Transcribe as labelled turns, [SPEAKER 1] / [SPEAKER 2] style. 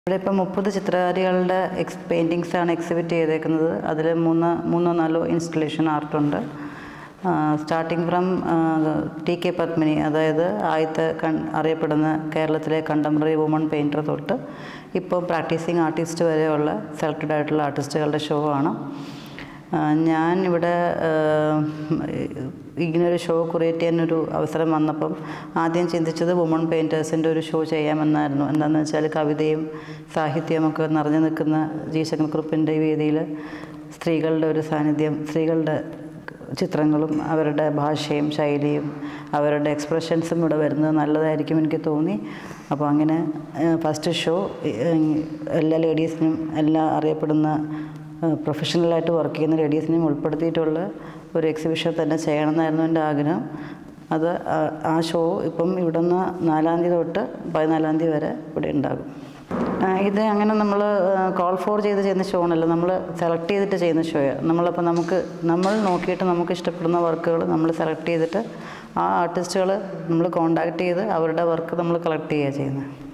[SPEAKER 1] ഇവിടെ ഇപ്പം മുപ്പത് ചിത്രകാരികളുടെ എക്സ് പെയിൻറ്റിങ്സ് ആണ് എക്സിബിറ്റ് ചെയ്തേക്കുന്നത് അതിൽ മൂന്ന് മൂന്നോ നാലോ ഇൻസ്റ്റലേഷൻ ആർട്ടുണ്ട് starting from T K Padmini അതായത് ആദ്യത്തെ കൺ അറിയപ്പെടുന്ന കേരളത്തിലെ കണ്ടംപററി വുമൺ പെയിൻറ്റർ തൊട്ട് ഇപ്പോൾ പ്രാക്ടീസിങ് ആർട്ടിസ്റ്റ് വരെയുള്ള സെലക്റ്റഡ് ആയിട്ടുള്ള ആർട്ടിസ്റ്റുകളുടെ ഷോ ആണ് ആ, ഞാൻ ഇവിടെ ഇങ്ങനൊരു ഷോ ക്രിയേറ്റ് ചെയ്യാനൊരു അവസരം വന്നപ്പം ആദ്യം ചിന്തിച്ചത് വുമൺ പെയിൻറ്റേഴ്സിൻ്റെ ഒരു ഷോ ചെയ്യാമെന്നായിരുന്നു എന്താണെന്ന് വെച്ചാൽ കവിതയും സാഹിത്യമൊക്കെ നിറഞ്ഞു നിൽക്കുന്ന ജി ശങ്കർക്കുറുപ്പിൻ്റെ ഈ വേദിയിൽ സ്ത്രീകളുടെ ഒരു സാന്നിധ്യം സ്ത്രീകളുടെ ചിത്രങ്ങളും അവരുടെ ഭാഷയും ശൈലിയും അവരുടെ എക്സ്പ്രഷൻസും ഇവിടെ വരുന്നത് നല്ലതായിരിക്കും എനിക്ക് തോന്നി അപ്പോൾ അങ്ങനെ ഫസ്റ്റ് ഷോ എല്ലാ ലേഡീസിനും എല്ലാ അറിയപ്പെടുന്ന പ്രൊഫഷണലായിട്ട് വർക്ക് ചെയ്യുന്ന ലേഡീസിനെയും ഉൾപ്പെടുത്തിയിട്ടുള്ള ഒരു എക്സിബിഷൻ തന്നെ ചെയ്യണമെന്നായിരുന്നു എൻ്റെ ആഗ്രഹം അത് ആ- ആ ഷോ ഇപ്പം ഇവിടുന്ന് നാലാം തീയതി തൊട്ട് പതിനാലാം തീയതി വരെ ഇവിടെ ഉണ്ടാകും ആ, ഇത് അങ്ങനെ നമ്മൾ കോൾ ഫോർ ചെയ്ത് ചെയ്യുന്ന ഷോ ആണല്ലോ നമ്മൾ സെലക്ട് ചെയ്തിട്ട് ചെയ്യുന്ന ഷോയാണ് നമ്മളപ്പോൾ നമുക്ക് നമ്മൾ നോക്കിയിട്ട് നമുക്ക് ഇഷ്ടപ്പെടുന്ന വർക്കുകൾ നമ്മൾ സെലക്ട് ചെയ്തിട്ട് ആ ആർട്ടിസ്റ്റുകൾ നമ്മൾ കോണ്ടാക്ട് ചെയ്ത് അവരുടെ വർക്ക് നമ്മൾ കളക്ട് ചെയ്യുക ചെയ്യുന്നത്